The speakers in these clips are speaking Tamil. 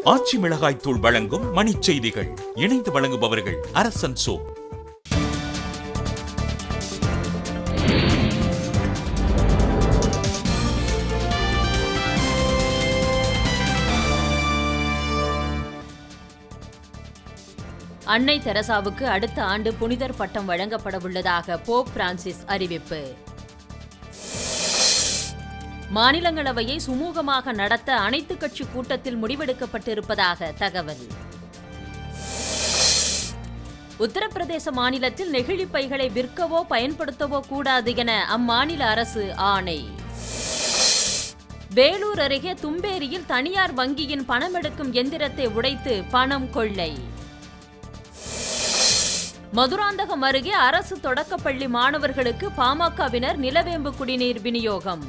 ஆச்சி மிளகாய் தூள் வழங்கும் மணிச் செய்திகள் இணைந்து வழங்குபவர்கள் அரசன் சோ அன்னை தெரசாவுக்கு அடுத்த ஆண்டு புனிதர் பட்டம் வழங்கப்படவுள்ளதாக போப் பிரான்சிஸ் அறிவிப்பு மாநிலங்களவையை சுமூகமாக நடத்த அனைத்துக் கட்சி கூட்டத்தில் முடிவெடுக்கப்பட்டிருப்பதாக தகவல் உத்தரப்பிரதேச மாநிலத்தில் நெகிழிப் பைகளை விற்கவோ பயன்படுத்தவோ கூடாது என அம்மாநில அரசு ஆணை வேலூர் அருகே தும்பேரியில் தனியார் வங்கியின் பணமெடுக்கும் எந்திரத்தை உடைத்து பணம் கொள்ளை மதுராந்தகம் அருகே அரசு தொடக்கப்பள்ளி மாணவர்களுக்கு பாமகவினர் நிலவேம்பு குடிநீர் விநியோகம்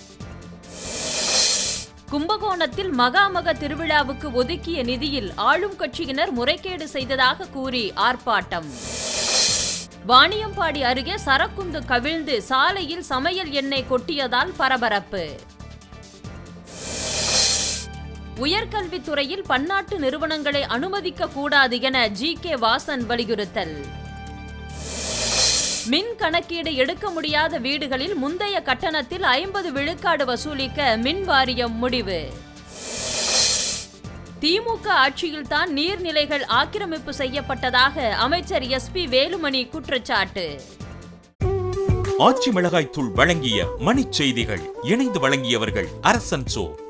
கும்பகோணத்தில் மகாமக திருவிழாவுக்கு ஒதுக்கிய நிதியில் ஆளும் கட்சியினர் முறைகேடு செய்ததாக கூறி ஆர்ப்பாட்டம் வாணியம்பாடி அருகே சரக்குந்து கவிழ்ந்து சாலையில் சமையல் எண்ணெய் கொட்டியதால் பரபரப்பு உயர்கல்வித்துறையில் பன்னாட்டு நிறுவனங்களை அனுமதிக்க கூடாது என ஜி கே வாசன் வலியுறுத்தல் மின் கணக்கீடு எடுக்க முடியாத வீடுகளில் முந்தைய கட்டணத்தில் ஐம்பது விழுக்காடு வசூலிக்க மின் வாரியம் முடிவு திமுக ஆட்சியில்தான் நீர்நிலைகள் ஆக்கிரமிப்பு செய்யப்பட்டதாக அமைச்சர் எஸ் பி வேலுமணி குற்றச்சாட்டு ஆச்சி மிளகாய் தூள் வழங்கிய மணிச் செய்திகள் இணைந்து வழங்கியவர்கள் அரசன் சோ